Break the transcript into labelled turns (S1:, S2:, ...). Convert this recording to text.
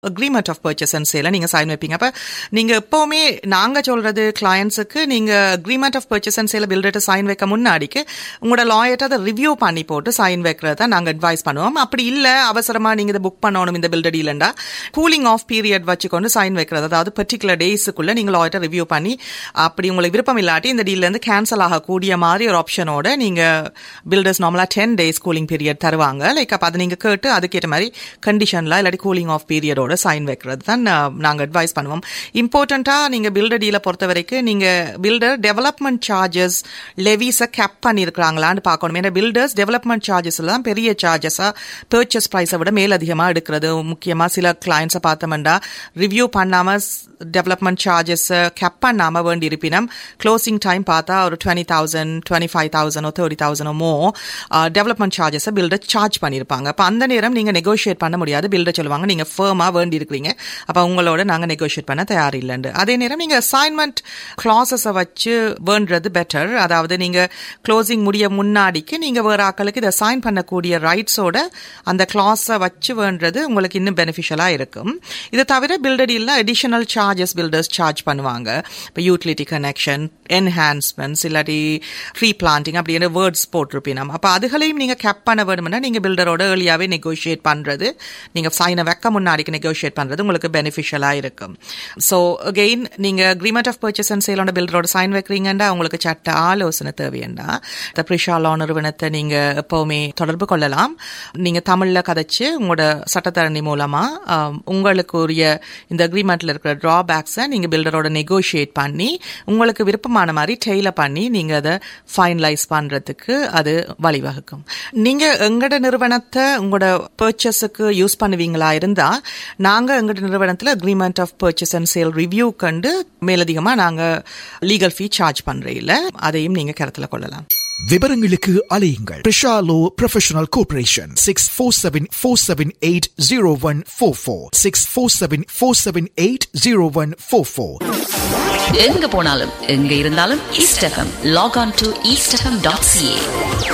S1: agreement of purchase and சேல நீங்க sign வைப்பீங்க அப்ப நீங்க எப்பவுமே நாங்க சொல்றது கிளையன்ஸுக்கு நீங்க அக்ரிமெண்ட் ஆஃப் பர்ச்சேஸ் அண்ட் சேல பில்டர்ட்ட சைன் வைக்க முன்னாடிக்கு உங்களோட லாயர்ட்ட அதை ரிவ்யூ பண்ணி போட்டு சைன் வைக்கிறத நாங்க அட்வைஸ் பண்ணுவோம் அப்படி இல்ல அவசரமா நீங்க இதை புக் பண்ணணும் இந்த பில்டர் டீலண்டா கூலிங் ஆஃப் பீரியட் வச்சுக்கொண்டு சைன் வைக்கிறது அதாவது பர்டிகுலர் டேஸுக்குள்ள நீங்க லாயர்ட்ட ரிவ்யூ பண்ணி அப்படி உங்களுக்கு விருப்பம் இல்லாட்டி இந்த டீல்ல இருந்து கேன்சல் ஆகக்கூடிய மாதிரி ஒரு ஆப்ஷனோட நீங்க பில்டர்ஸ் நார்மலா டென் டேஸ் கூலிங் பீரியட் தருவாங்க லைக் அப்ப அதை நீங்க கேட்டு அதுக்கேற்ற மாதிரி கண்டிஷன்ல இல்லாட்டி கூலிங் ஆஃப் பீரியடோட சைன் வைக்கிறது தான் நாங்கள் அட்வைஸ் பண்ணுவோம் இம்பார்ட்டண்ட்டாக நீங்கள் பில்டர் டீலை பொறுத்த வரைக்கும் நீங்கள் பில்டர் டெவலப்மெண்ட் சார்ஜஸ் லெவிஸை கேப் பண்ணியிருக்கிறாங்களான்னு பார்க்கணும் ஏன்னா பில்டர்ஸ் டெவலப்மெண்ட் சார்ஜஸ்ல தான் பெரிய சார்ஜஸாக பர்ச்சேஸ் ப்ரைஸை விட மேலதிகமாக எடுக்கிறது முக்கியமாக சில கிளைண்ட்ஸை பார்த்தோம்னா ரிவ்யூ பண்ணாமல் டெவலப்மெண்ட் சார்ஜஸை கேப் பண்ணாமல் வேண்டி இருப்பினும் க்ளோசிங் டைம் பார்த்தா ஒரு டுவெண்ட்டி தௌசண்ட் டுவெண்ட்டி ஃபைவ் தௌசண்டோ தேர்ட்டி தௌசண்டோ மோ டெவலப்மெண்ட் சார்ஜஸை பில்டர் சார்ஜ் பண்ணியிருப்பாங்க அப்போ அந்த நேரம் நீங்கள் நெகோஷியேட் பண்ண முடியாது பில்டர் சொல்லுவாங்க நீங்கள் ஃபேமாக வேண்டி இருக்கிறீங்க அப்போ உங்களோட நாங்கள் நெகோஷியேட் பண்ண தயார் இல்லைண்டு அதே நேரம் நீங்கள் அசைன்மெண்ட் கிளாஸஸை வச்சு வேண்டுறது பெட்டர் அதாவது நீங்கள் க்ளோசிங் முடிய முன்னாடிக்கு நீங்கள் வேறு ஆக்களுக்கு இதை சைன் பண்ணக்கூடிய ரைட்ஸோட அந்த கிளாஸை வச்சு வேண்டுறது உங்களுக்கு இன்னும் பெனிஃபிஷியலாக இருக்கும் இதை தவிர பில்டர் இல்லை அடிஷனல் சார்ஜஸ் பில்டர்ஸ் சார்ஜ் பண்ணுவாங்க இப்போ யூட்டிலிட்டி கனெக்ஷன் என்ஹான்ஸ்மெண்ட்ஸ் இல்லாட்டி ட்ரீ பிளான்டிங் அப்படின்னு வேர்ட்ஸ் போட்டிருப்பினோம் அப்போ அதுகளையும் நீங்கள் கேப் பண்ண வேணும்னா நீங்கள் பில்டரோட ஏர்லியாகவே நெகோஷியேட் பண்ணுறது நீங்கள் சைனை வைக்க முன்னாடிக்கு நெகோஷியேட் பண்ணுறது உங்களுக்கு பெனிஃபிஷியலாக இருக்கும் ஸோ அகெயின் நீங்கள் அக்ரிமெண்ட் ஆஃப் பர்ச்சேஸ் அண்ட் சேலோட பில்டரோட சைன் வைக்கிறீங்கன்னா உங்களுக்கு சட்ட ஆலோசனை தேவையண்டா இந்த ப்ரிஷா லா நிறுவனத்தை நீங்கள் எப்போவுமே தொடர்பு கொள்ளலாம் நீங்கள் தமிழில் கதைச்சு உங்களோட சட்டத்தரணி மூலமாக உங்களுக்கு உரிய இந்த அக்ரிமெண்ட்டில் இருக்கிற ட்ராபேக்ஸை நீங்கள் பில்டரோட நெகோஷியேட் பண்ணி உங்களுக்கு விருப்பமான மாதிரி டெய்லர் பண்ணி நீங்கள் அதை ஃபைனலைஸ் பண்ணுறதுக்கு அது வழிவகுக்கும் நீங்கள் எங்களோட நிறுவனத்தை உங்களோட பர்ச்சஸுக்கு யூஸ் பண்ணுவீங்களா இருந்தால் நாங்கள் எங்களோட நிறுவனத்தில் agreement of purchase and sale review கண்டு மேலதிகமாக நாங்கள் லீகல் ஃபீ சார்ஜ் பண்ணுறையில் அதையும் நீங்கள் கருத்தில் கொள்ளலாம்
S2: விவரங்களுக்கு அலையுங்கள் பிரிஷாலோ professional cooperation six four seven four seven eight zero one four four six four seven four seven eight zero one four four
S3: எங்க போனாலும் எங்க இருந்தாலும் East FM log on to East FM dot CA